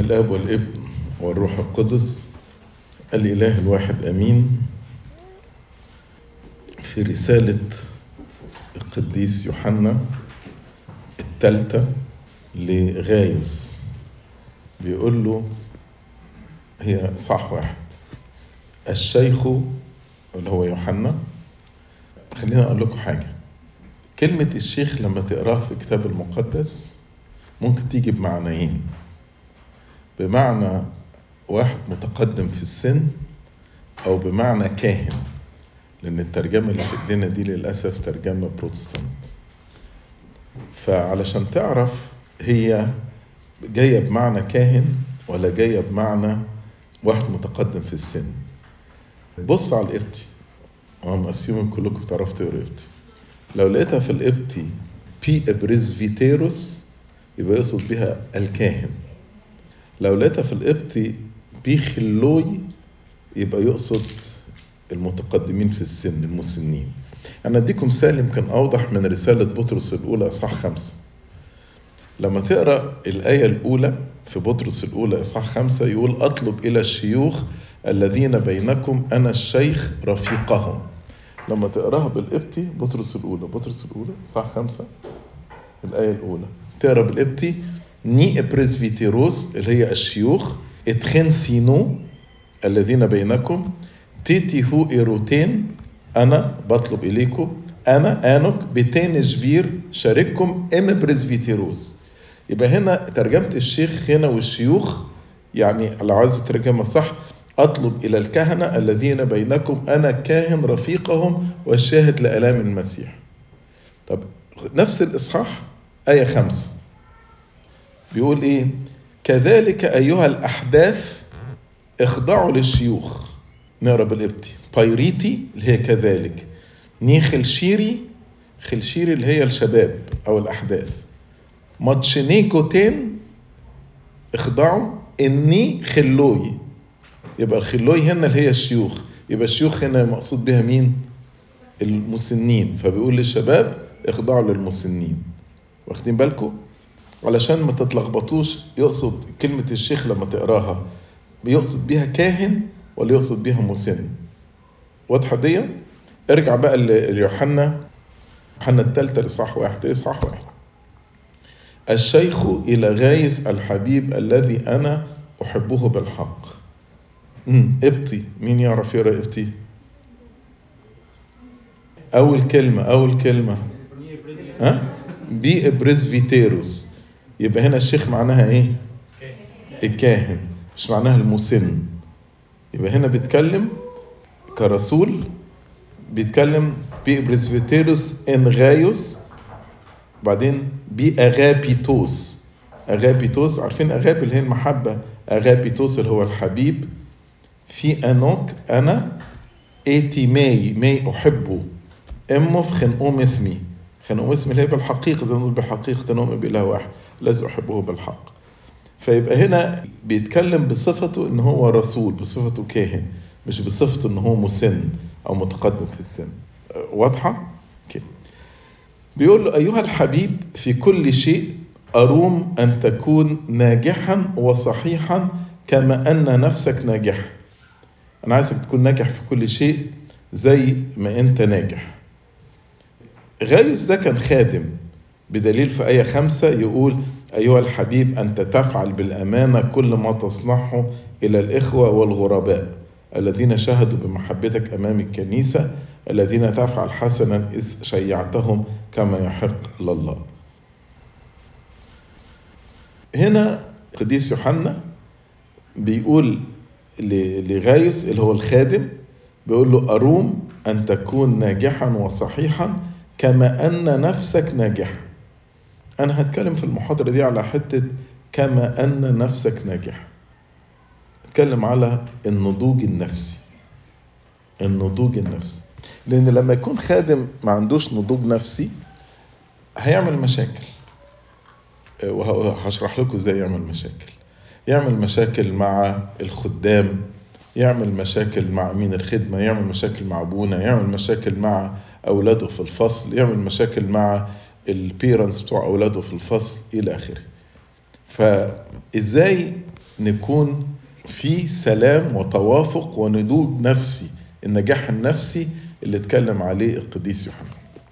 الاب والابن والروح القدس الاله الواحد امين في رساله القديس يوحنا الثالثه لغايوس بيقول له هي صح واحد الشيخ اللي هو يوحنا خلينا اقول لكم حاجه كلمه الشيخ لما تقراها في الكتاب المقدس ممكن تيجي بمعنيين بمعنى واحد متقدم في السن او بمعنى كاهن لان الترجمه اللي في ايدينا دي للاسف ترجمه بروتستانت فعلشان تعرف هي جايه بمعنى كاهن ولا جايه بمعنى واحد متقدم في السن بص على القبطي وهم اسيوم كلكم بتعرفوا تقروا قبطي لو لقيتها في القبطي بي ابريزفيتيروس يبقى يقصد بها الكاهن لو لقيتها في القبطي بي خلوي يبقى يقصد المتقدمين في السن المسنين أنا أديكم مثال يمكن أوضح من رسالة بطرس الأولى إصحاح خمسة لما تقرأ الآية الأولى في بطرس الأولى إصحاح خمسة يقول أطلب إلى الشيوخ الذين بينكم أنا الشيخ رفيقهم لما تقراها بالقبطي بطرس الأولى بطرس الأولى إصحاح خمسة الآية الأولى تقرا بالقبطي ني بريسفيتيروس اللي هي الشيوخ اتخن سينو الذين بينكم تيتي هو إيروتين أنا بطلب إليكم أنا آنك بتين جبير شارككم إم بريسفيتيروس يبقى هنا ترجمة الشيخ هنا والشيوخ يعني لو عايز ترجمها صح أطلب إلى الكهنة الذين بينكم أنا كاهن رفيقهم والشاهد لآلام المسيح طب نفس الإصحاح آية خمسة بيقول إيه كذلك أيها الأحداث اخضعوا للشيوخ نقرا بالقبطي بايريتي اللي هي كذلك ني خلشيري خلشيري اللي هي الشباب أو الأحداث ماتشينيكوتين اخضعوا إني خلوي يبقى الخلوي هنا اللي هي الشيوخ يبقى الشيوخ هنا مقصود بها مين المسنين فبيقول للشباب اخضعوا للمسنين واخدين بالكم علشان ما تتلخبطوش يقصد كلمة الشيخ لما تقراها بيقصد بيها كاهن ولا يقصد بيها مسن واضحة دي ارجع بقى ليوحنا يوحنا الثالثة لإصحاح واحد إصحاح واحد الشيخ إلى غايس الحبيب الذي أنا أحبه بالحق ابطي مين يعرف يقرا ابطي أول كلمة أول كلمة ها بي ابريزفيتيروس يبقى هنا الشيخ معناها ايه الكاهن مش معناها المسن يبقى هنا بيتكلم كرسول بيتكلم بي ابريزفيتيروس ان غايوس بعدين بي اغابيتوس اغابيتوس عارفين اغابي اللي هي المحبه اغابيتوس اللي هو الحبيب في انوك انا ايتي ماي ماي احبه امه في خنقوم اسمي خنقوم اسمي اللي هي بالحقيقه زي ما نقول بالحقيقه نؤمن باله واحد الذي احبه بالحق فيبقى هنا بيتكلم بصفته ان هو رسول بصفته كاهن مش بصفته ان هو مسن او متقدم في السن واضحه كده بيقول له ايها الحبيب في كل شيء اروم ان تكون ناجحا وصحيحا كما ان نفسك ناجح انا عايزك تكون ناجح في كل شيء زي ما انت ناجح غايوس ده كان خادم بدليل في آية خمسة يقول أيها الحبيب أنت تفعل بالأمانة كل ما تصنعه إلى الإخوة والغرباء الذين شهدوا بمحبتك أمام الكنيسة الذين تفعل حسنا إذ شيعتهم كما يحق لله هنا قديس يوحنا بيقول لغايوس اللي هو الخادم بيقول له أروم أن تكون ناجحا وصحيحا كما أن نفسك ناجح أنا هتكلم في المحاضرة دي على حتة كما أن نفسك ناجح هتكلم على النضوج النفسي النضوج النفسي لأن لما يكون خادم ما عندوش نضوج نفسي هيعمل مشاكل وهشرح لكم ازاي يعمل مشاكل يعمل مشاكل مع الخدام يعمل مشاكل مع امين الخدمه يعمل مشاكل مع ابونا يعمل مشاكل مع اولاده في الفصل يعمل مشاكل مع البيرنتس بتوع اولاده في الفصل الى اخره فازاي نكون في سلام وتوافق ونضوج نفسي النجاح النفسي اللي اتكلم عليه القديس يوحنا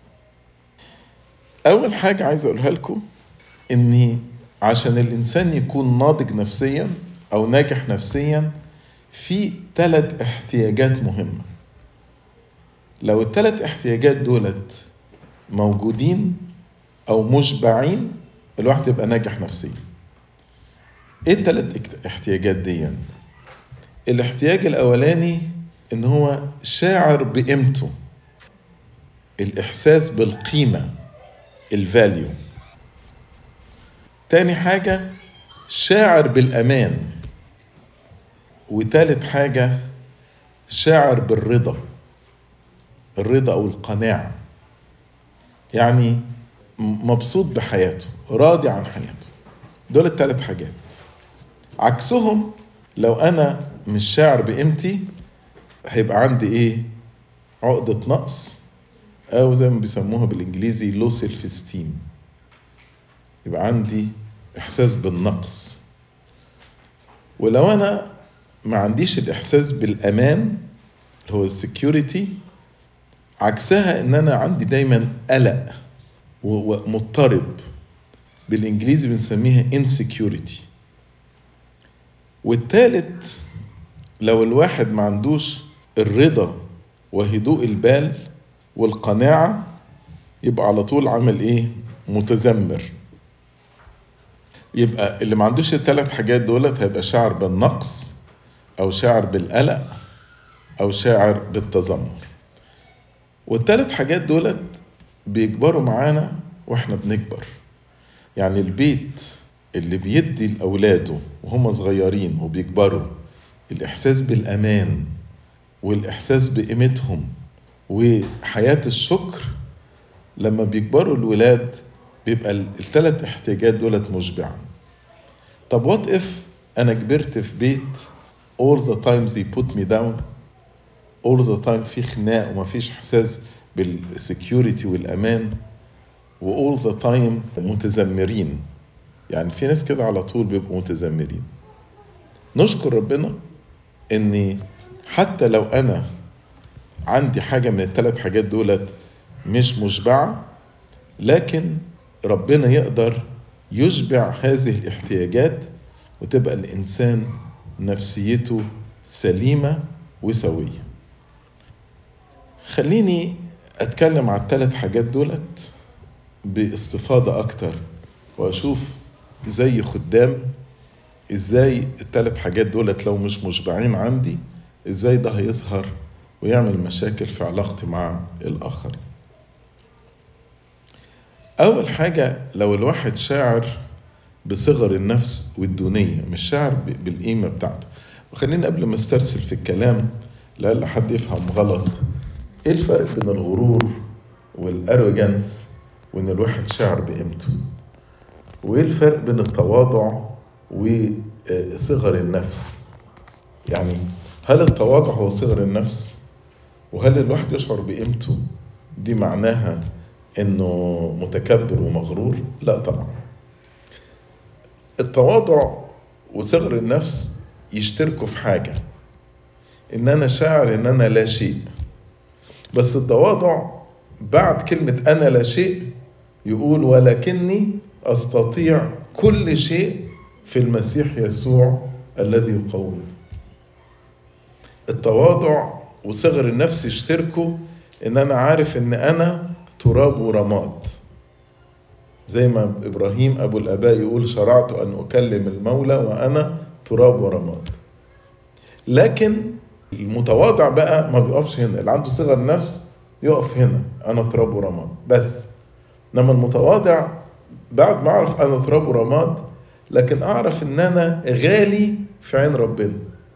اول حاجه عايز اقولها لكم اني عشان الانسان يكون ناضج نفسيا او ناجح نفسيا في ثلاث احتياجات مهمه لو الثلاث احتياجات دولت موجودين او مشبعين الواحد يبقى ناجح نفسيا ايه الثلاث احتياجات دي الاحتياج الاولاني ان هو شاعر بقيمته الاحساس بالقيمه الفاليو تاني حاجه شاعر بالامان وتالت حاجه شاعر بالرضا الرضا او القناعه يعني مبسوط بحياته راضي عن حياته دول الثلاث حاجات عكسهم لو انا مش شاعر بقيمتي هيبقى عندي ايه عقدة نقص او زي ما بيسموها بالانجليزي لو سيلف استيم يبقى عندي احساس بالنقص ولو انا ما عنديش الاحساس بالامان اللي هو السكيورتي عكسها ان انا عندي دايما قلق ومضطرب بالانجليزي بنسميها insecurity والتالت لو الواحد ما عندوش الرضا وهدوء البال والقناعة يبقى على طول عامل ايه متذمر يبقى اللي ما عندوش الثلاث حاجات دولت هيبقى شاعر بالنقص او شاعر بالقلق او شاعر بالتذمر والثلاث حاجات دولت بيكبروا معانا واحنا بنكبر يعني البيت اللي بيدي لأولاده وهم صغيرين وبيكبروا الإحساس بالأمان والإحساس بقيمتهم وحياة الشكر لما بيكبروا الولاد بيبقى الثلاث احتياجات دولت مشبعة طب وات اف أنا كبرت في بيت all the times they put me down all the time في خناق ومفيش إحساس بالسكيورتي والأمان و all the time متذمرين يعني في ناس كده على طول بيبقوا متذمرين نشكر ربنا اني حتى لو انا عندي حاجة من الثلاث حاجات دولت مش مشبعة لكن ربنا يقدر يشبع هذه الاحتياجات وتبقى الإنسان نفسيته سليمة وسوية خليني أتكلم على الثلاث حاجات دولت باستفاضة أكتر وأشوف زي خدام ازاي الثلاث حاجات دولت لو مش مشبعين عندي ازاي ده هيظهر ويعمل مشاكل في علاقتي مع الآخرين أول حاجة لو الواحد شاعر بصغر النفس والدونية مش شاعر بالقيمة بتاعته وخليني قبل ما استرسل في الكلام لألا حد يفهم غلط ايه الفرق بين الغرور والأروجانس وإن الواحد شاعر بقيمته وايه الفرق بين التواضع وصغر النفس يعني هل التواضع هو صغر النفس وهل الواحد يشعر بقيمته دي معناها انه متكبر ومغرور لا طبعا التواضع وصغر النفس يشتركوا في حاجة ان انا شاعر ان انا لا شيء بس التواضع بعد كلمة انا لا شيء يقول ولكني استطيع كل شيء في المسيح يسوع الذي يقوم التواضع وصغر النفس يشتركوا ان انا عارف ان انا تراب ورماد زي ما ابراهيم ابو الاباء يقول شرعت ان اكلم المولى وانا تراب ورماد لكن المتواضع بقى ما بيقفش هنا اللي عنده صغر نفس يقف هنا انا تراب ورماد بس انما المتواضع بعد ما اعرف انا تراب ورماد لكن اعرف ان انا غالي في عين ربنا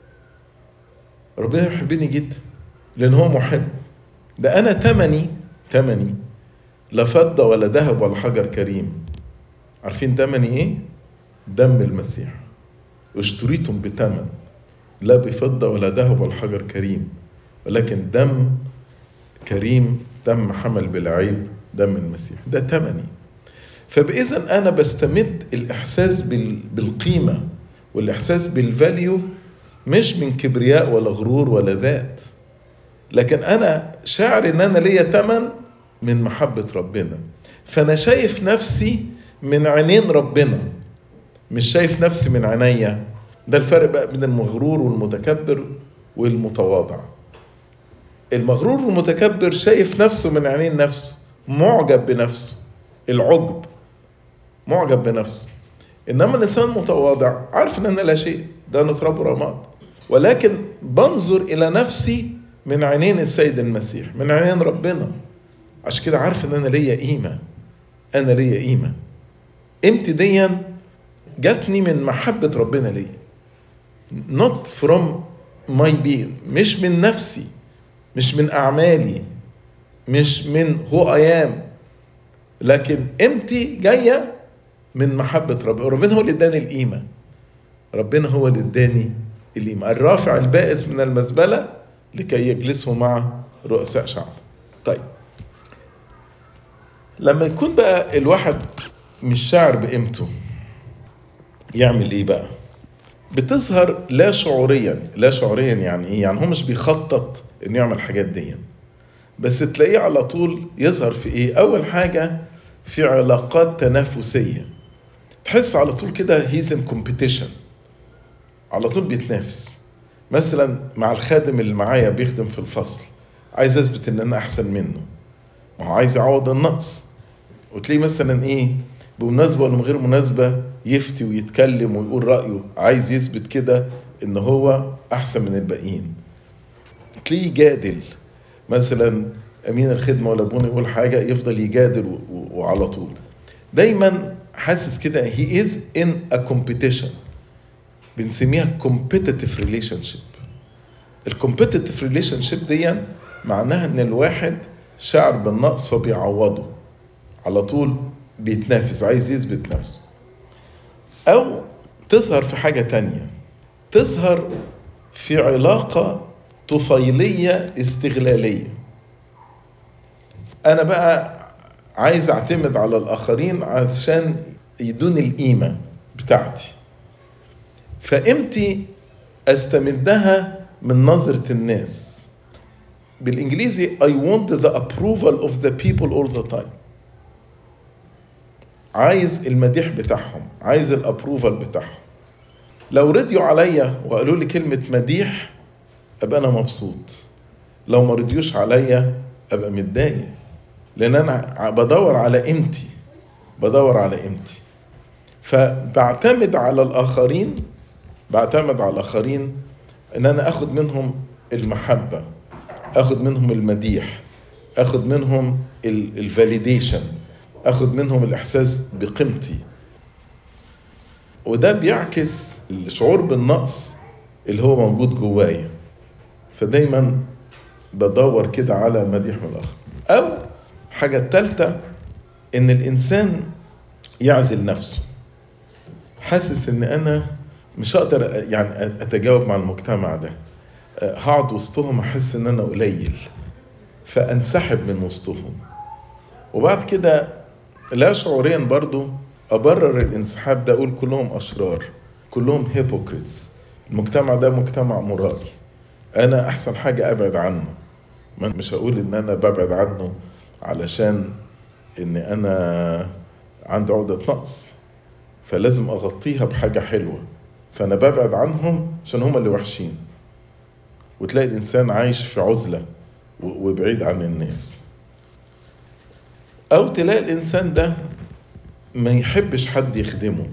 ربنا يحبني جدا لان هو محب ده انا تمني تمني لا فضة ولا ذهب ولا حجر كريم عارفين تمني ايه دم المسيح اشتريتم بتمن لا بفضة ولا ذهب ولا حجر كريم ولكن دم كريم دم حمل بالعيب دم المسيح ده تمني فبإذا أنا بستمد الإحساس بالقيمة والاحساس بالفاليو مش من كبرياء ولا غرور ولا ذات لكن انا شاعر ان انا ليا تمن من محبة ربنا فانا شايف نفسي من عينين ربنا مش شايف نفسي من عينيا ده الفرق بقى بين المغرور والمتكبر والمتواضع المغرور والمتكبر شايف نفسه من عينين نفسه معجب بنفسه العجب معجب بنفسه انما الانسان المتواضع عارف ان انا لا شيء ده انا تراب ورماد ولكن بنظر الى نفسي من عينين السيد المسيح من عينين ربنا عشان كده عارف ان انا ليا قيمه انا ليا قيمه قيمتي دي جاتني من محبه ربنا ليا not from my being مش من نفسي مش من اعمالي مش من هو I am لكن قيمتي جايه من محبه ربنا ربنا هو اللي اداني القيمه ربنا هو اللي اداني القيمه الرافع البائس من المزبله لكي يجلسوا مع رؤساء شعب طيب لما يكون بقى الواحد مش شاعر بقيمته يعمل ايه بقى بتظهر لا شعوريا لا شعوريا يعني ايه يعني هو مش بيخطط انه يعمل الحاجات دي بس تلاقيه على طول يظهر في ايه اول حاجه في علاقات تنافسيه تحس على طول كده هيز ان كومبيتيشن على طول بيتنافس مثلا مع الخادم اللي معايا بيخدم في الفصل عايز اثبت ان انا احسن منه ما هو عايز يعوض النقص وتلاقيه مثلا ايه بمناسبه ولا من غير مناسبه يفتي ويتكلم ويقول رايه عايز يثبت كده ان هو احسن من الباقيين تلاقيه يجادل مثلا امين الخدمه ولا ابونا يقول حاجه يفضل يجادل وعلى طول دايما حاسس كده هي از ان ا كومبيتيشن بنسميها competitive relationship الكومبيتيتيف ريليشن شيب دي معناها ان الواحد شعر بالنقص فبيعوضه على طول بيتنافس عايز يثبت نفسه او تظهر في حاجة تانية تظهر في علاقة طفيلية استغلالية انا بقى عايز اعتمد على الاخرين عشان يدوني القيمة بتاعتي فقيمتي استمدها من نظرة الناس بالانجليزي I want the approval of the people all the time عايز المديح بتاعهم عايز الابروفال بتاعهم لو رضيوا عليا وقالوا لي كلمة مديح ابقى انا مبسوط لو ما رضيوش عليا ابقى متضايق لان انا بدور على قيمتي بدور على قيمتي فبعتمد على الاخرين بعتمد على الاخرين ان انا اخد منهم المحبه اخد منهم المديح اخد منهم الفاليديشن اخد منهم الاحساس بقيمتي وده بيعكس الشعور بالنقص اللي هو موجود جوايا فدايما بدور كده على مديح من الاخر او الحاجه الثالثه ان الانسان يعزل نفسه حاسس ان انا مش هقدر يعني اتجاوب مع المجتمع ده هقعد وسطهم احس ان انا قليل فانسحب من وسطهم وبعد كده لا شعوريا برضو ابرر الانسحاب ده اقول كلهم اشرار كلهم هيبوكريتس المجتمع ده مجتمع مرائي انا احسن حاجه ابعد عنه مش هقول ان انا ببعد عنه علشان ان انا عندي عقده نقص فلازم اغطيها بحاجه حلوه فانا ببعد عنهم عشان هم اللي وحشين وتلاقي الانسان عايش في عزله وبعيد عن الناس او تلاقي الانسان ده ما يحبش حد يخدمه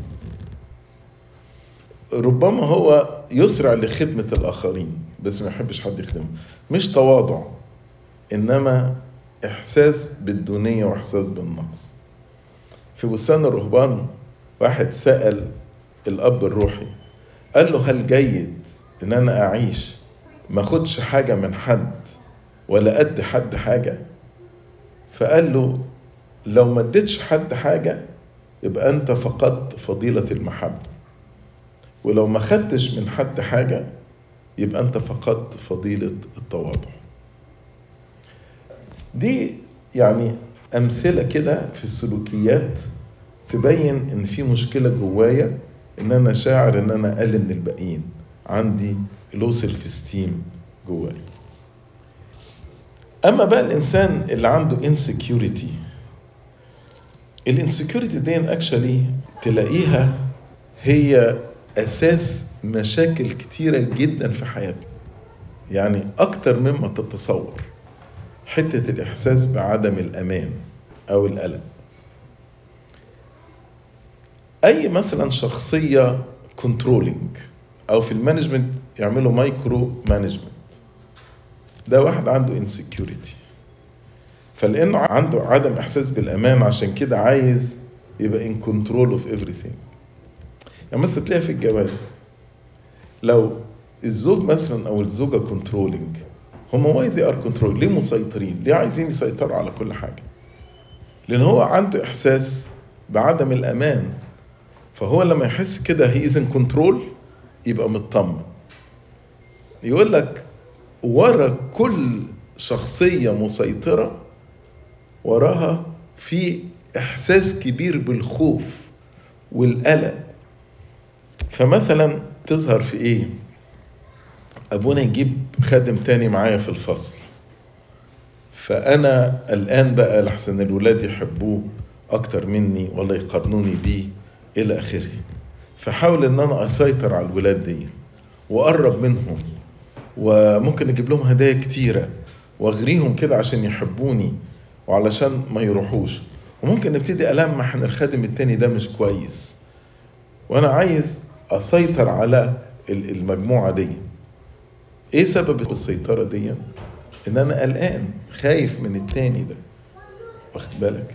ربما هو يسرع لخدمة الآخرين بس ما يحبش حد يخدمه مش تواضع إنما إحساس بالدونية وإحساس بالنقص في بستان الرهبان واحد سأل الأب الروحي قال له هل جيد إن أنا أعيش ما أخدش حاجة من حد ولا أدي حد حاجة فقال له لو ما اديتش حد حاجة يبقى أنت فقدت فضيلة المحبة ولو ما خدتش من حد حاجة يبقى أنت فقدت فضيلة التواضع دي يعني أمثلة كده في السلوكيات تبين إن في مشكلة جوايا ان انا شاعر ان انا اقل من الباقيين عندي لو سيلف ستيم جواي اما بقى الانسان اللي عنده انسكيورتي الانسكيورتي دي اكشلي تلاقيها هي اساس مشاكل كتيرة جدا في حياتنا يعني اكتر مما تتصور حتة الاحساس بعدم الامان او القلق اي مثلا شخصية كنترولينج او في المانجمنت يعملوا مايكرو مانجمنت ده واحد عنده انسكيورتي فلانه عنده عدم احساس بالامان عشان كده عايز يبقى ان كنترول اوف everything يعني مثلا تلاقي في الجواز لو الزوج مثلا او الزوجه كنترولينج هم واي ذي ار كنترول ليه مسيطرين ليه عايزين يسيطروا على كل حاجه لان هو عنده احساس بعدم الامان فهو لما يحس كده هي از كنترول يبقى مطمن يقول لك ورا كل شخصيه مسيطره وراها في احساس كبير بالخوف والقلق فمثلا تظهر في ايه ابونا يجيب خادم تاني معايا في الفصل فانا الان بقى لحسن الولاد يحبوه اكتر مني ولا يقارنوني بيه الى اخره فحاول ان انا اسيطر على الولاد دي واقرب منهم وممكن اجيب لهم هدايا كتيره واغريهم كده عشان يحبوني وعلشان ما يروحوش وممكن نبتدي ألمح ان الخادم التاني ده مش كويس وانا عايز اسيطر على المجموعة دي ايه سبب السيطرة دي ان انا قلقان خايف من التاني ده واخد بالك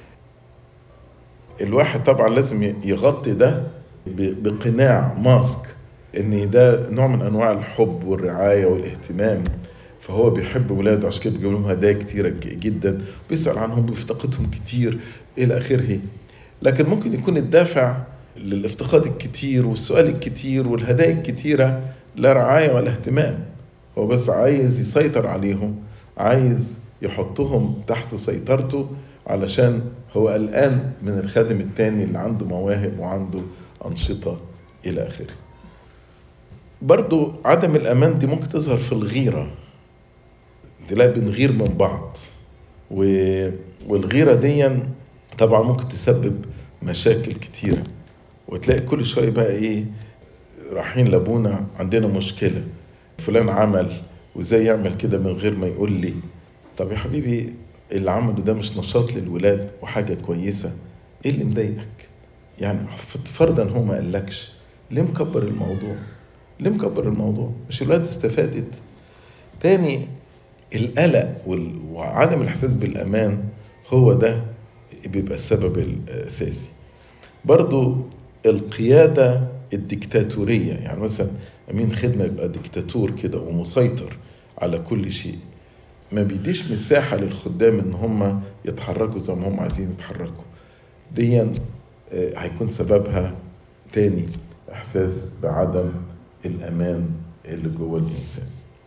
الواحد طبعا لازم يغطي ده بقناع ماسك ان ده نوع من انواع الحب والرعاية والاهتمام فهو بيحب ولاده عشان كده بيجيب لهم هدايا كتيرة جدا بيسأل عنهم بيفتقدهم كتير إلى آخره لكن ممكن يكون الدافع للافتقاد الكتير والسؤال الكتير والهدايا الكتيرة لا رعاية ولا اهتمام هو بس عايز يسيطر عليهم عايز يحطهم تحت سيطرته علشان هو قلقان من الخادم التاني اللي عنده مواهب وعنده أنشطة إلى آخره برضو عدم الأمان دي ممكن تظهر في الغيرة تلاقي بنغير من بعض و... والغيرة دي طبعا ممكن تسبب مشاكل كتيرة وتلاقي كل شوية بقى ايه رايحين لابونا عندنا مشكلة فلان عمل وازاي يعمل كده من غير ما يقول لي طب يا حبيبي اللي عمله ده مش نشاط للولاد وحاجة كويسة ايه اللي مضايقك يعني فرضا هو ما قالكش ليه مكبر الموضوع ليه مكبر الموضوع مش الولاد استفادت تاني القلق وعدم الاحساس بالامان هو ده بيبقى السبب الاساسي برضو القيادة الديكتاتورية يعني مثلا أمين خدمة يبقى ديكتاتور كده ومسيطر على كل شيء ما بيديش مساحة للخدام إن هم يتحركوا زي ما هم عايزين يتحركوا دي هيكون سببها تاني إحساس بعدم الأمان اللي جوه الإنسان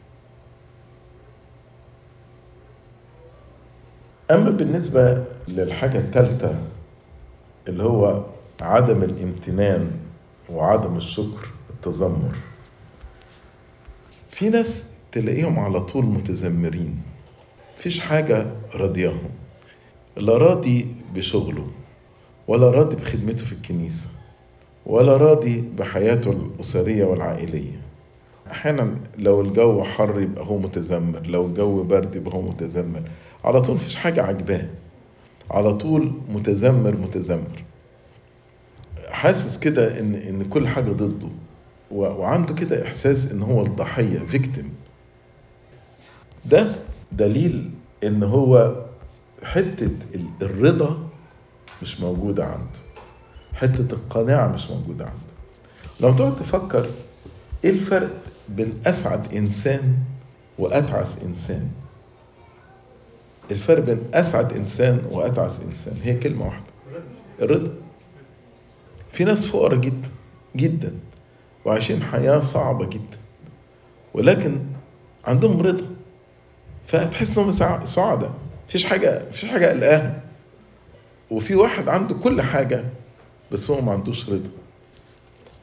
أما بالنسبة للحاجة الثالثة اللي هو عدم الامتنان وعدم الشكر التذمر في ناس تلاقيهم على طول متذمرين مفيش حاجة راضياهم لا راضي بشغله ولا راضي بخدمته في الكنيسة ولا راضي بحياته الأسرية والعائلية أحيانا لو الجو حر يبقى هو متذمر لو الجو برد يبقى هو متذمر على طول مفيش حاجة عجباه على طول متذمر متذمر حاسس كده ان ان كل حاجه ضده وعنده كده احساس ان هو الضحيه فيكتيم ده دليل ان هو حته الرضا مش موجوده عنده حته القناعه مش موجوده عنده لو تقعد تفكر ايه الفرق بين اسعد انسان واتعس انسان الفرق بين اسعد انسان واتعس انسان هي كلمه واحده الرضا في ناس فقراء جدا جدا وعايشين حياة صعبة جدا ولكن عندهم رضا فتحس انهم سعداء مفيش حاجة مفيش حاجة قلقاهم وفي واحد عنده كل حاجة بس هو ما عندوش رضا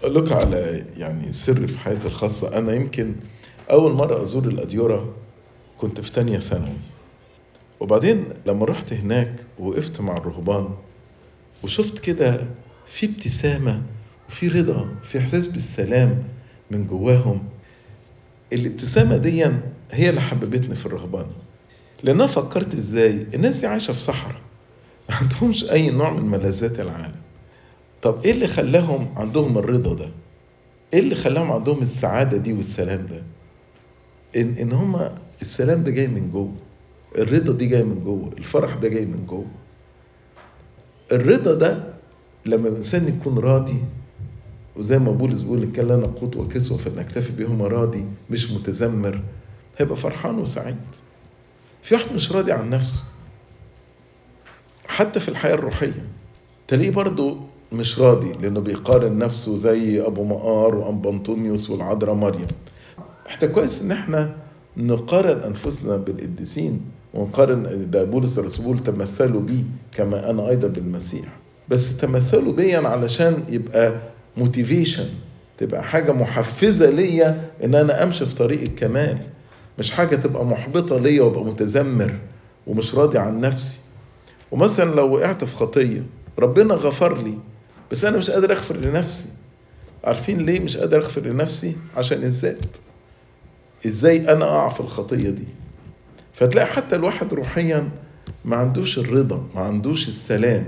اقول لك على يعني سر في حياتي الخاصه انا يمكن اول مره ازور الاديره كنت في تانية ثانوي وبعدين لما رحت هناك وقفت مع الرهبان وشفت كده في ابتسامة وفي رضا في إحساس بالسلام من جواهم الابتسامة دي هي اللي حببتني في الرهبان لأن أنا فكرت إزاي الناس دي عايشة في صحراء ما عندهمش أي نوع من ملذات العالم طب إيه اللي خلاهم عندهم الرضا ده إيه اللي خلاهم عندهم السعادة دي والسلام ده إن إن هما السلام ده جاي من جوه الرضا دي جاي من جوه الفرح ده جاي من جوه الرضا ده لما الانسان يكون راضي وزي ما بولس بيقول ان كان لنا قوت وكسوه فلنكتفي بهما راضي مش متذمر هيبقى فرحان وسعيد في واحد مش راضي عن نفسه حتى في الحياه الروحيه تلاقيه برضه مش راضي لانه بيقارن نفسه زي ابو مقار وام بنطونيوس والعذراء مريم احنا كويس ان احنا نقارن انفسنا بالقديسين ونقارن ده بولس الرسول تمثلوا بي كما انا ايضا بالمسيح بس تمثلوا بيا علشان يبقى موتيفيشن تبقى حاجة محفزة ليا ان انا امشي في طريق الكمال مش حاجة تبقى محبطة ليا وابقى متذمر ومش راضي عن نفسي ومثلا لو وقعت في خطية ربنا غفر لي بس انا مش قادر اغفر لنفسي عارفين ليه مش قادر اغفر لنفسي عشان الذات ازاي انا اقع في الخطيه دي فتلاقي حتى الواحد روحيا ما عندوش الرضا ما عندوش السلام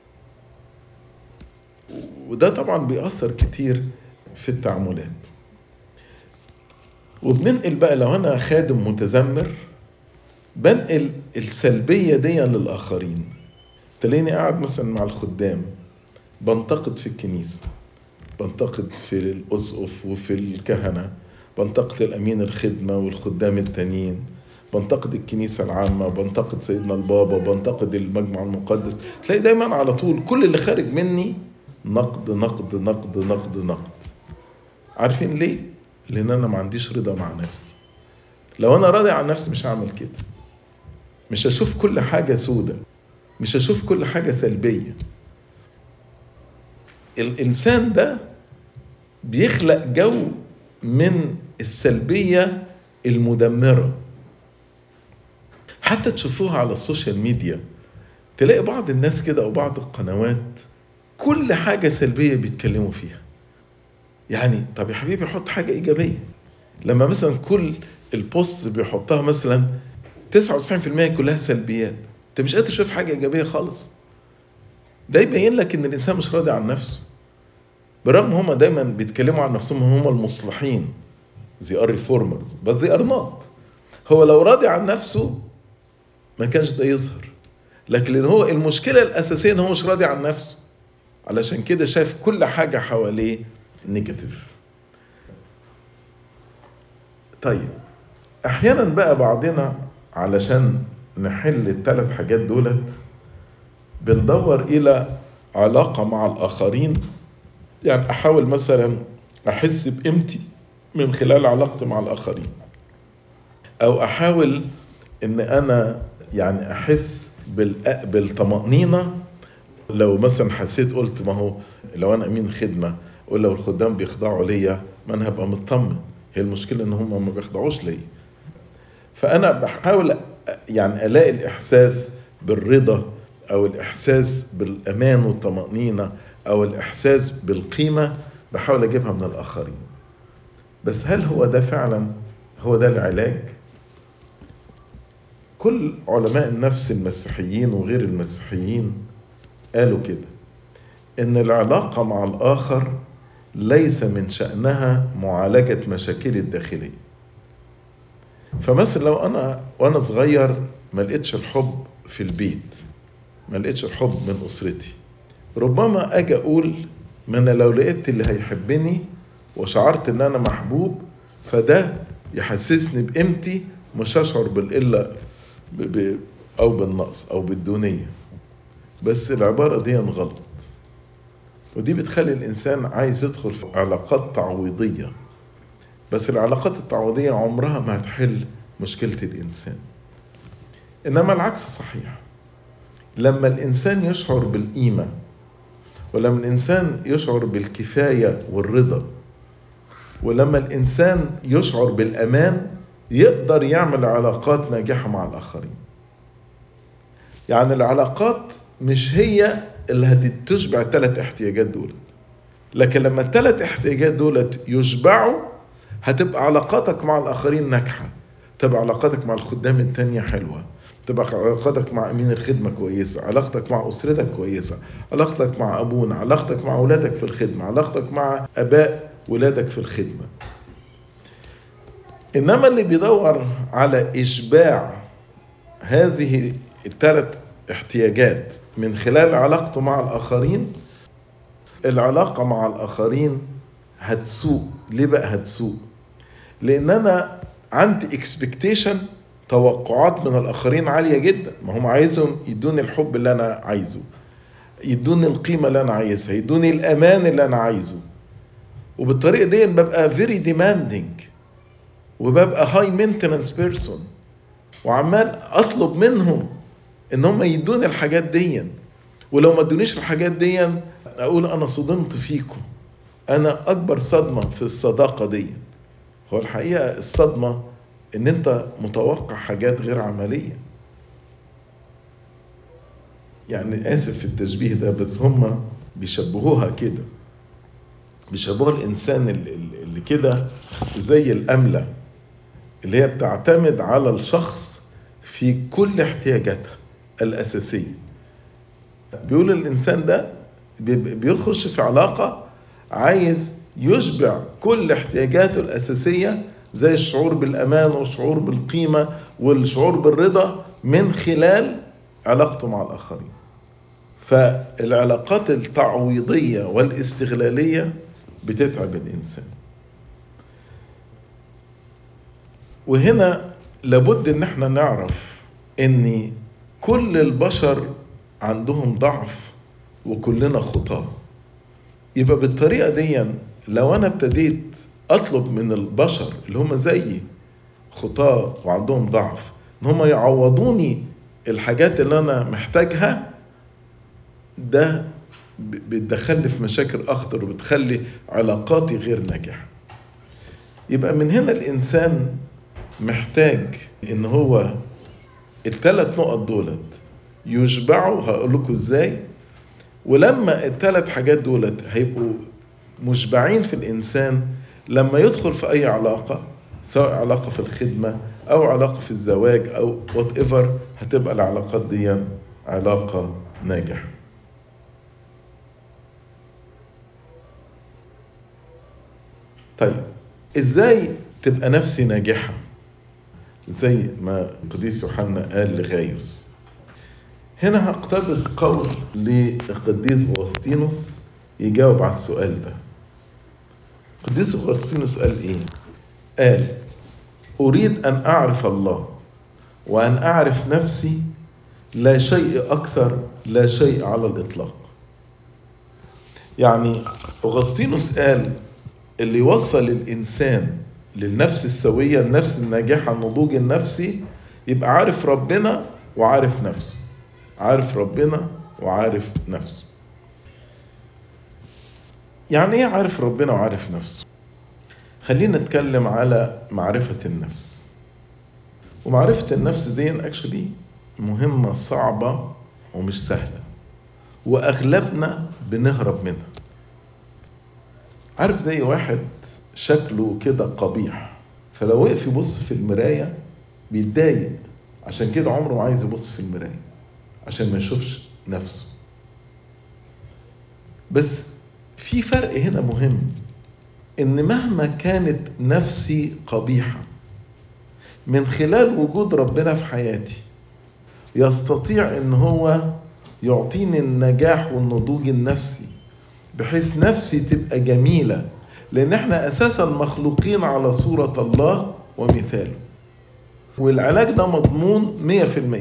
وده طبعا بيأثر كتير في التعاملات وبننقل بقى لو انا خادم متذمر بنقل السلبية دي للآخرين تلاقيني قاعد مثلا مع الخدام بنتقد في الكنيسة بنتقد في الأسقف وفي الكهنة بنتقد الأمين الخدمة والخدام التانيين بنتقد الكنيسة العامة بنتقد سيدنا البابا بنتقد المجمع المقدس تلاقي دايما على طول كل اللي خارج مني نقد نقد نقد نقد نقد عارفين ليه؟ لأن أنا ما عنديش رضا مع نفسي لو أنا راضي عن نفسي مش هعمل كده مش هشوف كل حاجة سودة مش هشوف كل حاجة سلبية الإنسان ده بيخلق جو من السلبية المدمرة حتى تشوفوها على السوشيال ميديا تلاقي بعض الناس كده أو بعض القنوات كل حاجة سلبية بيتكلموا فيها يعني طب يا حبيبي حط حاجة إيجابية لما مثلا كل البوست بيحطها مثلا 99% كلها سلبيات انت مش قادر تشوف حاجة إيجابية خالص ده يبين لك ان الانسان مش راضي عن نفسه برغم هما دايما بيتكلموا عن نفسهم هم المصلحين زي ار ريفورمرز بس دي ار نوت هو لو راضي عن نفسه ما كانش ده يظهر لكن لان هو المشكله الاساسيه ان هو مش راضي عن نفسه علشان كده شايف كل حاجه حواليه نيجاتيف طيب احيانا بقى بعضنا علشان نحل الثلاث حاجات دولت بندور الى علاقه مع الاخرين يعني احاول مثلا احس بقيمتي من خلال علاقتي مع الاخرين او احاول ان انا يعني احس بالطمأنينة لو مثلا حسيت قلت ما هو لو انا امين خدمة قول لو الخدام بيخضعوا ليا ما انا هبقى مطمن هي المشكلة ان هم ما بيخضعوش ليا فانا بحاول يعني الاقي الاحساس بالرضا او الاحساس بالامان والطمأنينة او الاحساس بالقيمة بحاول اجيبها من الاخرين بس هل هو ده فعلا هو ده العلاج كل علماء النفس المسيحيين وغير المسيحيين قالوا كده ان العلاقة مع الاخر ليس من شأنها معالجة مشاكلي الداخلية فمثلا لو انا وانا صغير ما لقيتش الحب في البيت ما لقيتش الحب من اسرتي ربما اجي اقول ما انا لو لقيت اللي هيحبني وشعرت ان انا محبوب فده يحسسني بقيمتي مش هشعر بالقله ب... ب... او بالنقص او بالدونيه بس العباره دي غلط ودي بتخلي الانسان عايز يدخل في علاقات تعويضيه بس العلاقات التعويضيه عمرها ما هتحل مشكله الانسان انما العكس صحيح لما الانسان يشعر بالقيمه ولما الإنسان يشعر بالكفاية والرضا ولما الإنسان يشعر بالأمان يقدر يعمل علاقات ناجحة مع الآخرين يعني العلاقات مش هي اللي هتشبع الثلاث احتياجات دولت لكن لما الثلاث احتياجات دولت يشبعوا هتبقى علاقاتك مع الآخرين ناجحة تبقى علاقاتك مع الخدام التانية حلوة تبقى علاقتك مع امين الخدمه كويسه علاقتك مع اسرتك كويسه علاقتك مع ابونا علاقتك مع اولادك في الخدمه علاقتك مع اباء ولادك في الخدمه انما اللي بيدور على اشباع هذه الثلاث احتياجات من خلال علاقته مع الاخرين العلاقه مع الاخرين هتسوء ليه بقى هتسوء لان انا عندي اكسبكتيشن توقعات من الاخرين عاليه جدا ما هم عايزهم يدوني الحب اللي انا عايزه يدوني القيمه اللي انا عايزها يدوني الامان اللي انا عايزه وبالطريقه دي ببقى فيري ديماندنج وببقى هاي مينتنس بيرسون وعمال اطلب منهم ان هم يدوني الحاجات دي ولو ما ادونيش الحاجات دي اقول انا صدمت فيكم انا اكبر صدمه في الصداقه دي هو الحقيقه الصدمه ان انت متوقع حاجات غير عمليه يعني اسف في التشبيه ده بس هم بيشبهوها كده بيشبهوا الانسان اللي كده زي الامله اللي هي بتعتمد على الشخص في كل احتياجاتها الاساسيه بيقول الانسان ده بيخش في علاقه عايز يشبع كل احتياجاته الاساسيه زي الشعور بالامان والشعور بالقيمه والشعور بالرضا من خلال علاقته مع الاخرين فالعلاقات التعويضيه والاستغلاليه بتتعب الانسان وهنا لابد ان احنا نعرف ان كل البشر عندهم ضعف وكلنا خطاه يبقى بالطريقه دي لو انا ابتديت اطلب من البشر اللي هم زيي خطاه وعندهم ضعف ان هم يعوضوني الحاجات اللي انا محتاجها ده بتدخلني في مشاكل اخطر وبتخلي علاقاتي غير ناجحه يبقى من هنا الانسان محتاج ان هو الثلاث نقط دولت يشبعوا هقول لكم ازاي ولما الثلاث حاجات دولت هيبقوا مشبعين في الانسان لما يدخل في اي علاقه سواء علاقه في الخدمه او علاقه في الزواج او وات ايفر هتبقى العلاقات دي علاقه ناجحه طيب ازاي تبقى نفسي ناجحه زي ما القديس يوحنا قال لغايوس هنا هقتبس قول للقديس اغسطينوس يجاوب على السؤال ده القديس اغسطينوس قال ايه قال اريد ان اعرف الله وان اعرف نفسي لا شيء اكثر لا شيء على الاطلاق يعني اغسطينوس قال اللي يوصل الانسان للنفس السويه النفس الناجحه النضوج النفسي يبقى عارف ربنا وعارف نفسه عارف ربنا وعارف نفسه يعني ايه عارف ربنا وعارف نفسه خلينا نتكلم على معرفة النفس ومعرفة النفس دي اكشلي مهمة صعبة ومش سهلة واغلبنا بنهرب منها عارف زي واحد شكله كده قبيح فلو وقف يبص في المراية بيتضايق عشان كده عمره ما عايز يبص في المراية عشان ما يشوفش نفسه بس في فرق هنا مهم ان مهما كانت نفسي قبيحه من خلال وجود ربنا في حياتي يستطيع ان هو يعطيني النجاح والنضوج النفسي بحيث نفسي تبقى جميله لان احنا اساسا مخلوقين على صوره الله ومثاله والعلاج ده مضمون 100%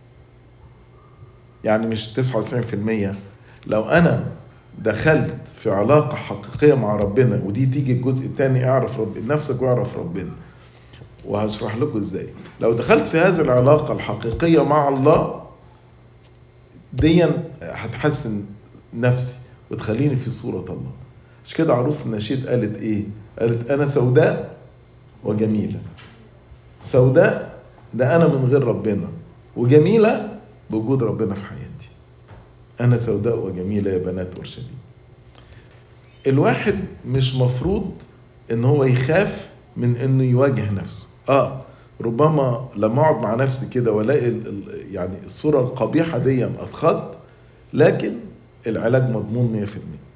يعني مش 99% لو انا دخلت في علاقة حقيقية مع ربنا ودي تيجي الجزء الثاني اعرف رب نفسك واعرف ربنا وهشرح لكم ازاي لو دخلت في هذه العلاقة الحقيقية مع الله دي هتحسن نفسي وتخليني في صورة الله مش كده عروس النشيد قالت ايه قالت انا سوداء وجميلة سوداء ده انا من غير ربنا وجميلة بوجود ربنا في حياتي انا سوداء وجميلة يا بنات اورشليم الواحد مش مفروض ان هو يخاف من انه يواجه نفسه اه ربما لما اقعد مع نفسي كده والاقي يعني الصوره القبيحه دي اتخض لكن العلاج مضمون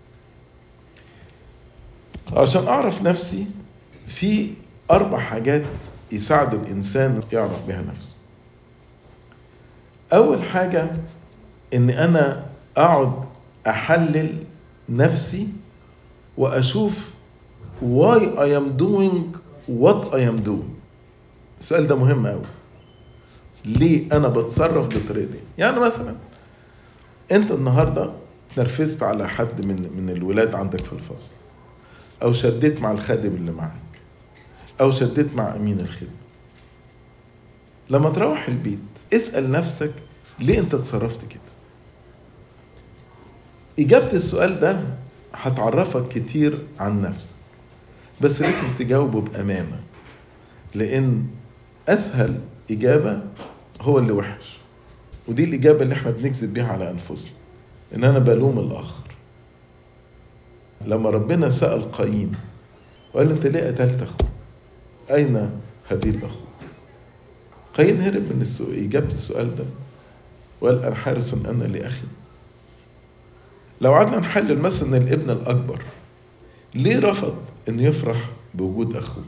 100% عشان اعرف نفسي في اربع حاجات يساعد الانسان يعرف بها نفسه اول حاجه ان انا اقعد احلل نفسي واشوف why I am doing what I am doing السؤال ده مهم قوي ليه انا بتصرف بالطريقه دي يعني مثلا انت النهارده نرفزت على حد من من الولاد عندك في الفصل او شديت مع الخادم اللي معاك او شديت مع امين الخدمه لما تروح البيت اسال نفسك ليه انت اتصرفت كده اجابه السؤال ده هتعرفك كتير عن نفسك بس لازم تجاوبه بامانه لان اسهل اجابه هو اللي وحش ودي الاجابه اللي احنا بنكذب بيها على انفسنا ان انا بلوم الاخر لما ربنا سال قايين وقال له انت ليه قتلت اخوك اين هابيل اخوك قايين هرب من السؤال اجابه السؤال ده وقال انا حارس انا لاخي لو قعدنا نحلل مثلا الابن الاكبر ليه رفض انه يفرح بوجود اخوه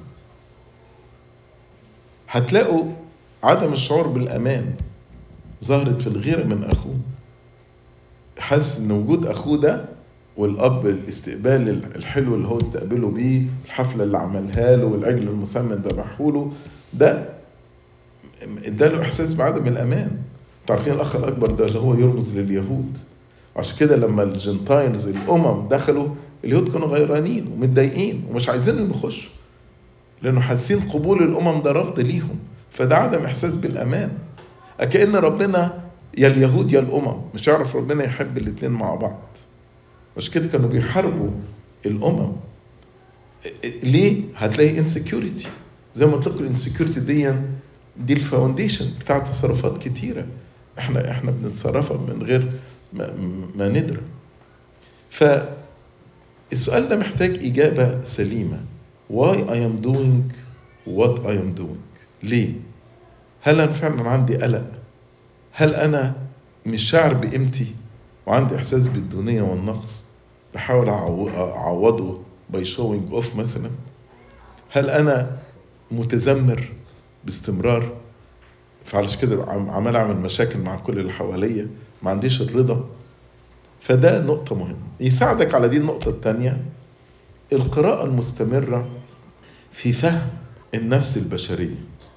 هتلاقوا عدم الشعور بالامان ظهرت في الغيره من اخوه حس ان وجود اخوه ده والاب الاستقبال الحلو اللي هو استقبله بيه الحفله اللي عملها له والعجل المسمن ذبحه له ده اداله احساس بعدم الامان تعرفين الاخ الاكبر ده اللي هو يرمز لليهود عشان كده لما الجنتايلز الامم دخلوا اليهود كانوا غيرانين ومتضايقين ومش عايزين يخشوا لانه حاسين قبول الامم ده رفض ليهم فده عدم احساس بالامان كأن ربنا يا اليهود يا الامم مش يعرف ربنا يحب الاتنين مع بعض مش كده كانوا بيحاربوا الامم ليه هتلاقي انسكيورتي زي ما قلت لكم الانسكيورتي دي دي الفاونديشن بتاع تصرفات كتيره احنا احنا بنتصرفها من غير ما, ما ندري فالسؤال ده محتاج اجابه سليمه why I am doing what I am doing ليه هل انا فعلا عندي قلق هل انا مش شاعر بقيمتي وعندي احساس بالدونيه والنقص بحاول اعوضه باي شوينج اوف مثلا هل انا متذمر باستمرار فعلش كده عمال اعمل مشاكل مع كل اللي حواليا ما عنديش الرضا فده نقطة مهمة يساعدك على دي النقطة الثانية القراءة المستمرة في فهم النفس البشرية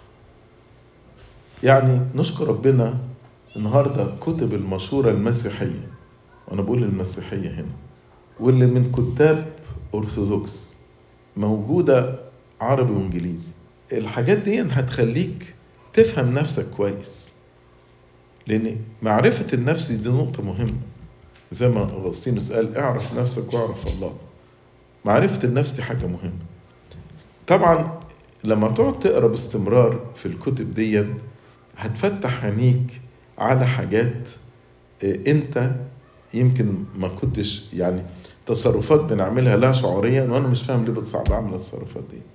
يعني نشكر ربنا النهاردة كتب المشورة المسيحية وأنا بقول المسيحية هنا واللي من كتاب أرثوذكس موجودة عربي وإنجليزي الحاجات دي هتخليك تفهم نفسك كويس لأن معرفة النفس دي نقطة مهمة زي ما أغسطينوس قال اعرف نفسك واعرف الله معرفة النفس دي حاجة مهمة طبعا لما تقعد تقرا باستمرار في الكتب دي هتفتح عينيك على حاجات انت يمكن ما كنتش يعني تصرفات بنعملها لا شعوريا وانا مش فاهم ليه بتصعب اعمل التصرفات دي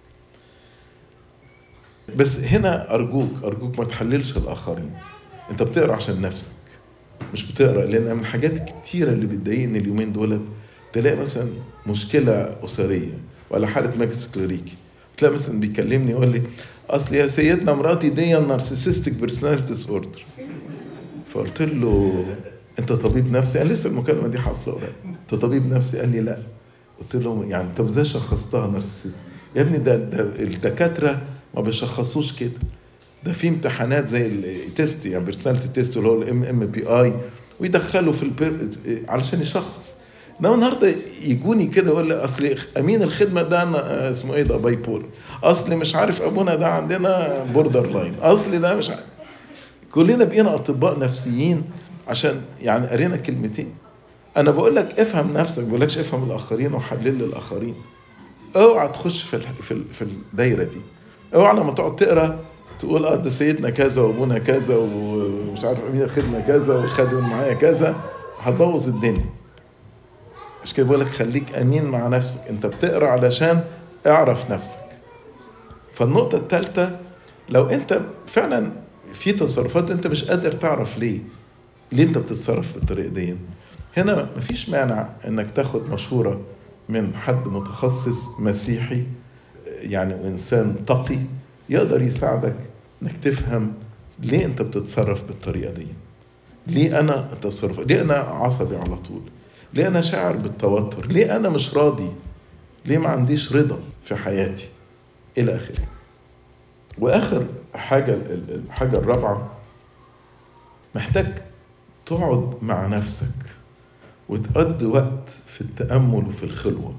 بس هنا ارجوك ارجوك ما تحللش الاخرين انت بتقرا عشان نفسك مش بتقرا لان من الحاجات الكتيره اللي بتضايقني اليومين دولت تلاقي مثلا مشكله اسريه ولا حاله مجلس كليريكي تلاقي مثلا بيكلمني يقول لي اصل يا سيدنا مراتي دي نارسيسستك بيرسوناليتي ديس اوردر فقلت له انت طبيب نفسي قال لسه المكالمه دي حاصله قريب انت طبيب نفسي قال لي لا قلت له يعني طب ازاي شخصتها نارسيسست يا ابني ده, ده الدكاتره ما بيشخصوش كده ده في امتحانات زي التيست يعني بيرسوناليتي تيست اللي هو الام ام بي اي ويدخلوا في البير... علشان يشخص انما النهارده يجوني كده يقول لي اصل امين الخدمه ده أنا اسمه ايه ده باي بول اصل مش عارف ابونا ده عندنا بوردر لاين اصل ده مش عارف كلنا بقينا اطباء نفسيين عشان يعني قرينا كلمتين انا بقول لك افهم نفسك بقول لكش افهم الاخرين وحلل للاخرين اوعى تخش في في في الدايره دي اوعى لما تقعد تقرا تقول اه ده سيدنا كذا وابونا كذا ومش عارف مين خدنا كذا والخادم معايا كذا هتبوظ الدنيا عشان كده بقول لك خليك امين مع نفسك انت بتقرا علشان اعرف نفسك فالنقطه الثالثه لو انت فعلا في تصرفات انت مش قادر تعرف ليه ليه انت بتتصرف بالطريقه دي هنا مفيش مانع انك تاخد مشوره من حد متخصص مسيحي يعني انسان تقي يقدر يساعدك انك تفهم ليه انت بتتصرف بالطريقه دي ليه انا التصرف ليه انا عصبي على طول ليه انا شاعر بالتوتر ليه انا مش راضي ليه ما عنديش رضا في حياتي الى اخره واخر حاجه الحاجه الرابعه محتاج تقعد مع نفسك وتقضي وقت في التامل وفي الخلوه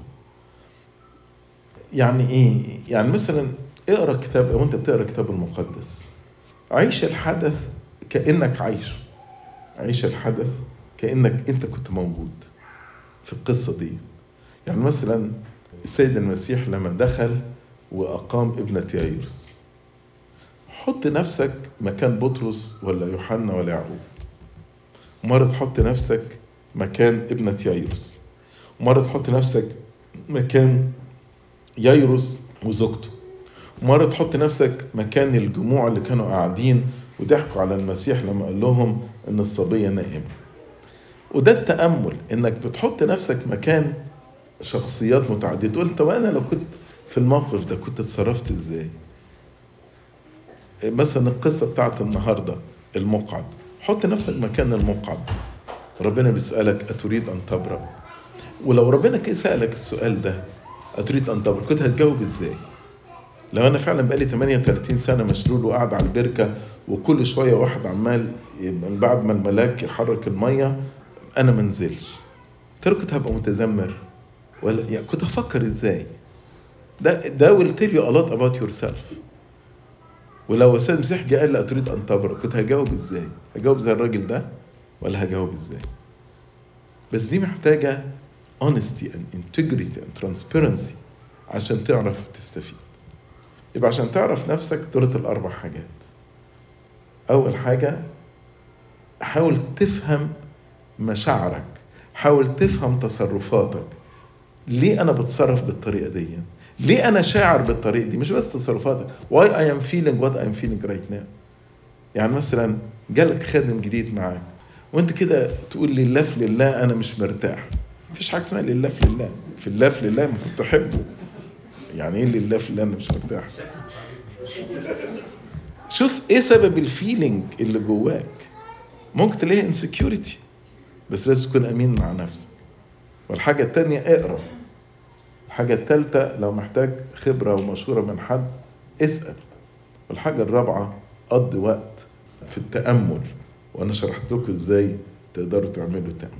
يعني ايه يعني مثلا اقرا كتاب او انت بتقرا كتاب المقدس عيش الحدث كانك عايشه عيش الحدث كانك انت كنت موجود في القصه دي يعني مثلا السيد المسيح لما دخل واقام ابنه يايرس حط نفسك مكان بطرس ولا يوحنا ولا يعقوب مرة تحط نفسك مكان ابنة يايرس ومرة تحط نفسك مكان يايرس وزوجته ومرة تحط نفسك مكان الجموع اللي كانوا قاعدين وضحكوا على المسيح لما قال لهم ان الصبية نائمة وده التأمل انك بتحط نفسك مكان شخصيات متعددة تقول طب انا لو كنت في الموقف ده كنت اتصرفت ازاي مثلا القصة بتاعت النهاردة المقعد حط نفسك مكان المقعد ربنا بيسألك أتريد أن تبرأ ولو ربنا كده سألك السؤال ده أتريد أن تبرأ كنت هتجاوب إزاي لو أنا فعلا بقالي 38 سنة مشلول وقاعد على البركة وكل شوية واحد عمال من بعد ما الملاك يحرك المية أنا منزلش ترى كنت هبقى متذمر ولا يعني كنت هفكر إزاي ده ده will tell you a lot about yourself ولو السيد المسيح جه قال لي اتريد ان تبرأ كنت هجاوب ازاي؟ هجاوب زي الراجل ده ولا هجاوب ازاي؟ بس دي محتاجة honesty and integrity and transparency عشان تعرف تستفيد. يبقى عشان تعرف نفسك دولت الأربع حاجات. أول حاجة حاول تفهم مشاعرك، حاول تفهم تصرفاتك. ليه أنا بتصرف بالطريقة دي؟ ليه انا شاعر بالطريقه دي مش بس تصرفاتك why I am feeling what I am feeling right now يعني مثلا جالك خادم جديد معاك وانت كده تقول لله في لله انا مش مرتاح مفيش حاجه اسمها لله في لله في الله في لله المفروض تحبه يعني ايه لله في لله انا مش مرتاح شوف ايه سبب الفيلينج اللي جواك ممكن تلاقي انسكيورتي بس لازم تكون امين مع نفسك والحاجه التانية اقرا الحاجة الثالثة لو محتاج خبرة ومشورة من حد اسأل والحاجة الرابعة قضي وقت في التأمل وأنا شرحت لكم إزاي تقدروا تعملوا التأمل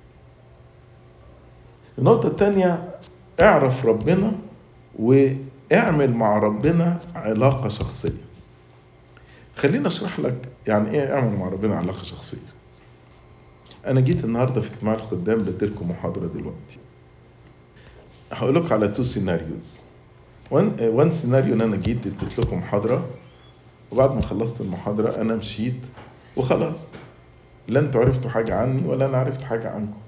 النقطة الثانية اعرف ربنا واعمل مع ربنا علاقة شخصية خليني اشرح لك يعني ايه اعمل مع ربنا علاقة شخصية انا جيت النهاردة في اجتماع الخدام بديلكم محاضرة دلوقتي هقول لكم على تو سيناريوز وان وان سيناريو ان انا جيت اديت لكم محاضره وبعد ما خلصت المحاضره انا مشيت وخلاص لا انتوا عرفتوا حاجه عني ولا انا عرفت حاجه عنكم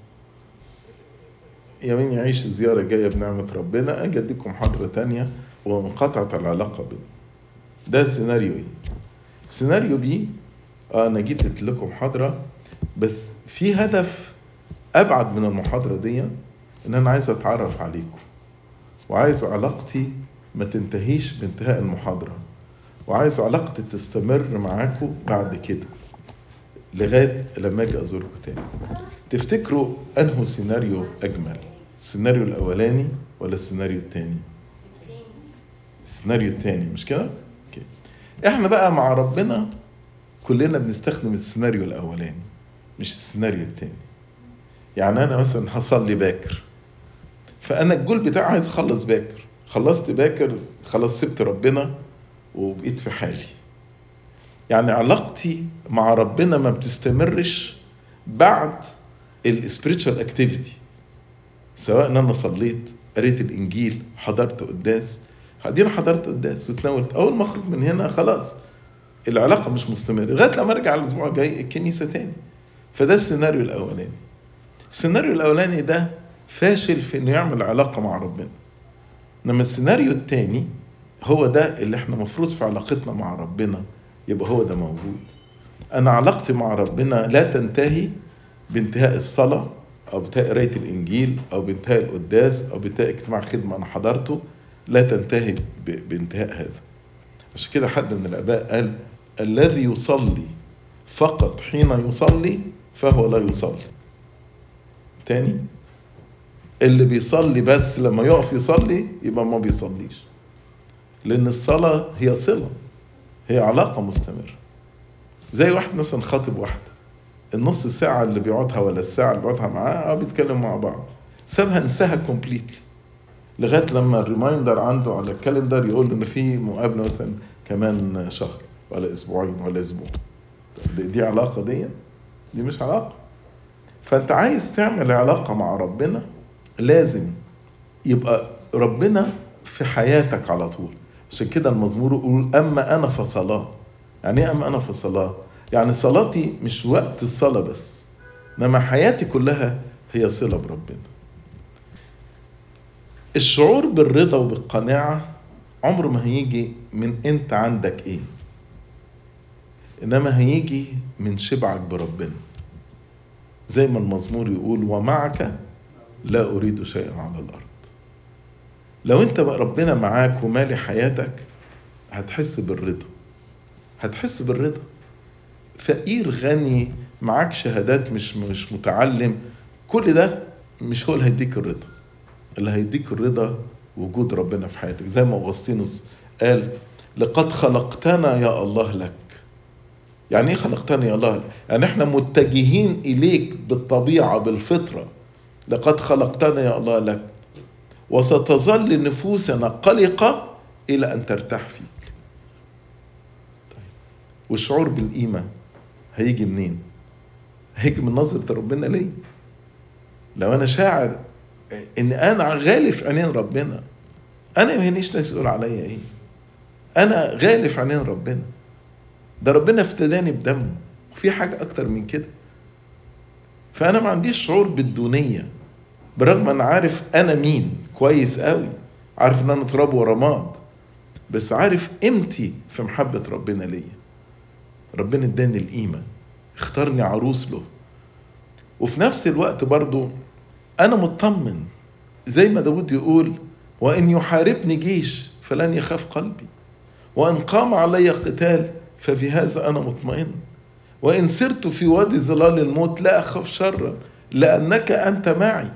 يمين يعيش الزيارة جاية بنعمة ربنا أجي أديكم محاضرة تانية وانقطعت العلاقة بينا ده سيناريو إيه؟ سيناريو بي آه أنا جيت قلت لكم محاضرة بس في هدف أبعد من المحاضرة دي ان انا عايز اتعرف عليكم وعايز علاقتي ما تنتهيش بانتهاء المحاضرة وعايز علاقتي تستمر معاكم بعد كده لغاية لما اجي ازوركم تاني تفتكروا انه سيناريو اجمل السيناريو الاولاني ولا السيناريو التاني السيناريو التاني مش كده اوكي احنا بقى مع ربنا كلنا بنستخدم السيناريو الاولاني مش السيناريو التاني يعني انا مثلا هصلي باكر فانا الجول بتاعي عايز اخلص باكر خلصت باكر خلاص سبت ربنا وبقيت في حالي يعني علاقتي مع ربنا ما بتستمرش بعد السبiritual اكتيفيتي سواء ان انا صليت قريت الانجيل حضرت قداس دي انا حضرت قداس وتناولت اول ما اخرج من هنا خلاص العلاقه مش مستمره لغايه لما ارجع الاسبوع الجاي الكنيسه تاني فده السيناريو الاولاني السيناريو الاولاني ده فاشل في انه يعمل علاقه مع ربنا انما السيناريو التاني هو ده اللي احنا المفروض في علاقتنا مع ربنا يبقى هو ده موجود انا علاقتي مع ربنا لا تنتهي بانتهاء الصلاه او بانتهاء قرايه الانجيل او بانتهاء القداس او بانتهاء اجتماع خدمه انا حضرته لا تنتهي بانتهاء هذا عشان كده حد من الاباء قال الذي يصلي فقط حين يصلي فهو لا يصلي تاني اللي بيصلي بس لما يقف يصلي يبقى ما بيصليش لان الصلاه هي صله هي علاقه مستمره زي واحد مثلا خاطب واحده النص ساعة اللي بيقعدها ولا الساعة اللي بيقعدها معاه اه بيتكلموا مع بعض سابها انساها كومبليتلي لغاية لما الريمايندر عنده على الكالندر يقول ان في مقابلة مثلا كمان شهر ولا اسبوعين ولا اسبوع دي, دي علاقة دي دي مش علاقة فانت عايز تعمل علاقة مع ربنا لازم يبقى ربنا في حياتك على طول عشان كده المزمور يقول اما انا فصلاه يعني ايه اما انا فصلاه يعني صلاتي مش وقت الصلاة بس انما حياتي كلها هي صلة بربنا الشعور بالرضا وبالقناعة عمره ما هيجي من انت عندك ايه انما هيجي من شبعك بربنا زي ما المزمور يقول ومعك لا اريد شيئا على الارض لو انت ربنا معاك ومالي حياتك هتحس بالرضا هتحس بالرضا فقير غني معاك شهادات مش مش متعلم كل ده مش هو اللي هيديك الرضا اللي هيديك الرضا وجود ربنا في حياتك زي ما اغسطينوس قال لقد خلقتنا يا الله لك يعني ايه خلقتنا يا الله يعني احنا متجهين اليك بالطبيعه بالفطره لقد خلقتنا يا الله لك وستظل نفوسنا قلقه الى ان ترتاح فيك طيب. والشعور بالقيمه هيجي منين هيجي من نظره ربنا ليا لو انا شاعر ان انا غالي في عينين ربنا انا ما يهمنيش ناس يقول عليا ايه انا غالي في عينين ربنا ده ربنا افتداني بدمه وفي حاجه اكتر من كده فانا ما عنديش شعور بالدونيه برغم انا عارف انا مين كويس قوي عارف ان انا تراب ورماد بس عارف قيمتي في محبه ربنا ليا ربنا اداني القيمه اختارني عروس له وفي نفس الوقت برضو انا مطمن زي ما داود يقول وان يحاربني جيش فلن يخاف قلبي وان قام علي قتال ففي هذا انا مطمئن وان سرت في وادي ظلال الموت لا اخاف شرا لانك انت معي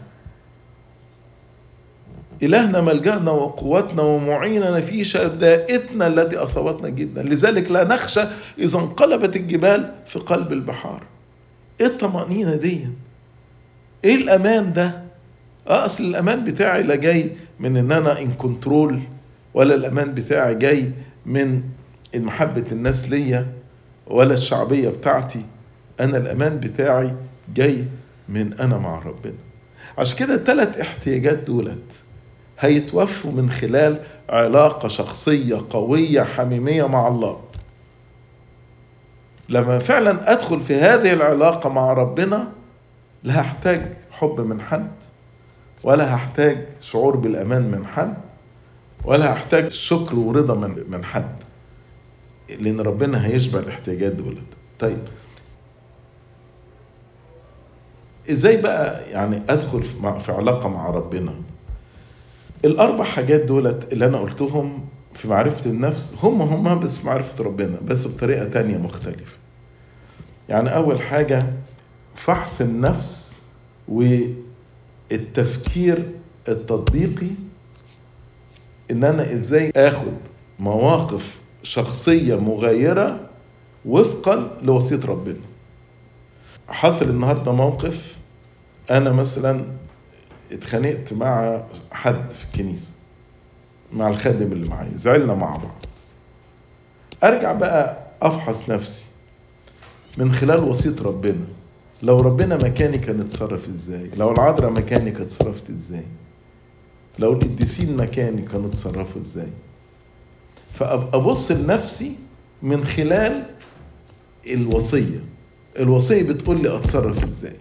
إلهنا ملجأنا وقوتنا ومعيننا في شدائدنا التي أصابتنا جدا لذلك لا نخشى إذا انقلبت الجبال في قلب البحار إيه الطمأنينة دي إيه الأمان ده آه أصل الأمان بتاعي لا جاي من إن أنا إن كنترول ولا الأمان بتاعي جاي من محبة الناس ليا ولا الشعبية بتاعتي أنا الأمان بتاعي جاي من أنا مع ربنا عشان كده الثلاث احتياجات دولت هيتوفوا من خلال علاقة شخصية قوية حميمية مع الله لما فعلا أدخل في هذه العلاقة مع ربنا لا هحتاج حب من حد ولا هحتاج شعور بالأمان من حد ولا هحتاج شكر ورضا من من حد لأن ربنا هيشبع الاحتياجات دولت طيب ازاي بقى يعني ادخل في علاقة مع ربنا الاربع حاجات دولت اللي انا قلتهم في معرفة النفس هم هم بس في معرفة ربنا بس بطريقة تانية مختلفة يعني اول حاجة فحص النفس والتفكير التطبيقي ان انا ازاي اخد مواقف شخصية مغايرة وفقا لوصية ربنا حصل النهاردة موقف انا مثلا اتخانقت مع حد في الكنيسة مع الخادم اللي معايا زعلنا مع بعض ارجع بقى افحص نفسي من خلال وصية ربنا لو ربنا مكاني كان اتصرف ازاي لو العذراء مكاني كانت اتصرفت ازاي لو القديسين مكاني كانوا اتصرفوا ازاي فابص لنفسي من خلال الوصيه الوصيه بتقول لي اتصرف ازاي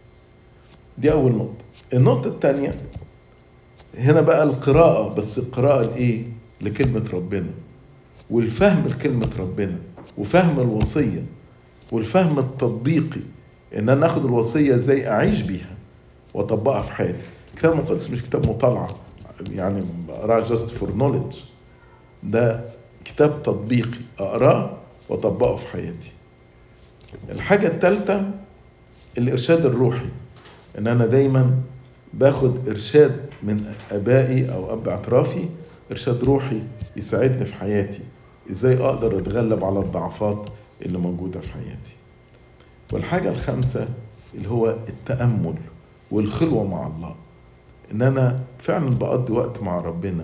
دي اول نقطه النقطه الثانيه هنا بقى القراءه بس القراءه لايه لكلمه ربنا والفهم لكلمه ربنا وفهم الوصيه والفهم التطبيقي ان انا اخد الوصيه ازاي اعيش بيها واطبقها في حياتي الكتاب المقدس مش كتاب مطالعه يعني اقراه جاست فور نوليدج ده كتاب تطبيقي اقراه واطبقه في حياتي الحاجه الثالثه الارشاد الروحي ان انا دايما باخد ارشاد من ابائي او اب اعترافي ارشاد روحي يساعدني في حياتي ازاي اقدر اتغلب على الضعفات اللي موجوده في حياتي والحاجه الخامسه اللي هو التامل والخلوه مع الله ان انا فعلا بقضي وقت مع ربنا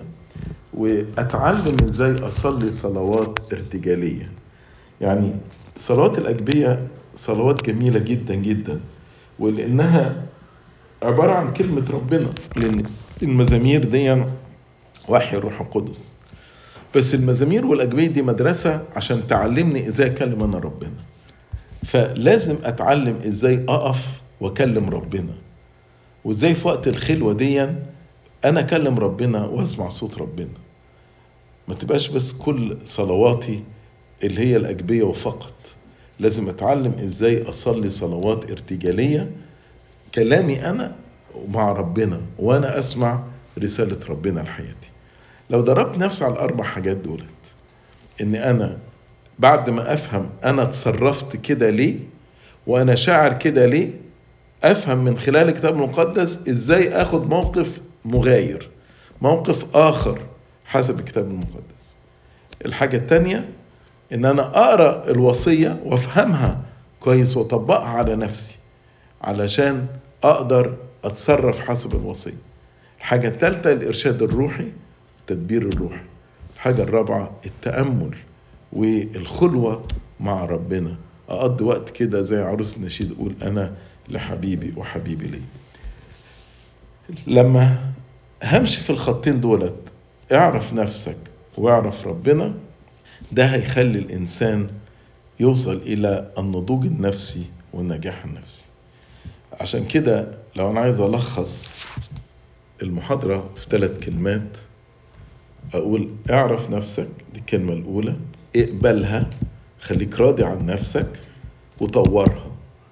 واتعلم ازاي اصلي صلوات ارتجاليه يعني صلوات الاجبيه صلوات جميله جدا جدا ولانها عباره عن كلمه ربنا لان المزامير دي وحي الروح القدس بس المزامير والاجبيه دي مدرسه عشان تعلمني ازاي اكلم انا ربنا فلازم اتعلم ازاي اقف واكلم ربنا وازاي في وقت الخلوه دي انا اكلم ربنا واسمع صوت ربنا ما تبقاش بس كل صلواتي اللي هي الاجبيه وفقط لازم اتعلم ازاي اصلي صلوات ارتجاليه كلامي انا مع ربنا وانا اسمع رساله ربنا لحياتي لو ضربت نفسي على الاربع حاجات دولت ان انا بعد ما افهم انا اتصرفت كده ليه وانا شاعر كده ليه افهم من خلال الكتاب المقدس ازاي اخد موقف مغاير موقف اخر حسب الكتاب المقدس الحاجة التانية ان انا اقرا الوصية وافهمها كويس واطبقها على نفسي علشان اقدر اتصرف حسب الوصية الحاجة التالتة الارشاد الروحي التدبير الروحي الحاجة الرابعة التأمل والخلوة مع ربنا أقضي وقت كده زي عروس النشيد أقول أنا لحبيبي وحبيبي لي لما همشي في الخطين دولت اعرف نفسك واعرف ربنا ده هيخلي الإنسان يوصل إلى النضوج النفسي والنجاح النفسي عشان كده لو أنا عايز ألخص المحاضرة في ثلاث كلمات أقول اعرف نفسك دي الكلمة الأولى اقبلها خليك راضي عن نفسك وطورها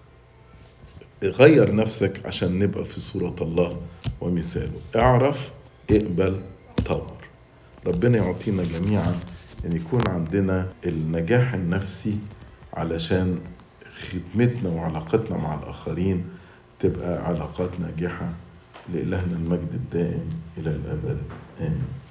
غير نفسك عشان نبقى في صورة الله ومثاله اعرف اقبل طور ربنا يعطينا جميعا ان يكون عندنا النجاح النفسي علشان خدمتنا وعلاقتنا مع الآخرين تبقى علاقات ناجحة لإلهنا المجد الدائم إلى الأبد آمين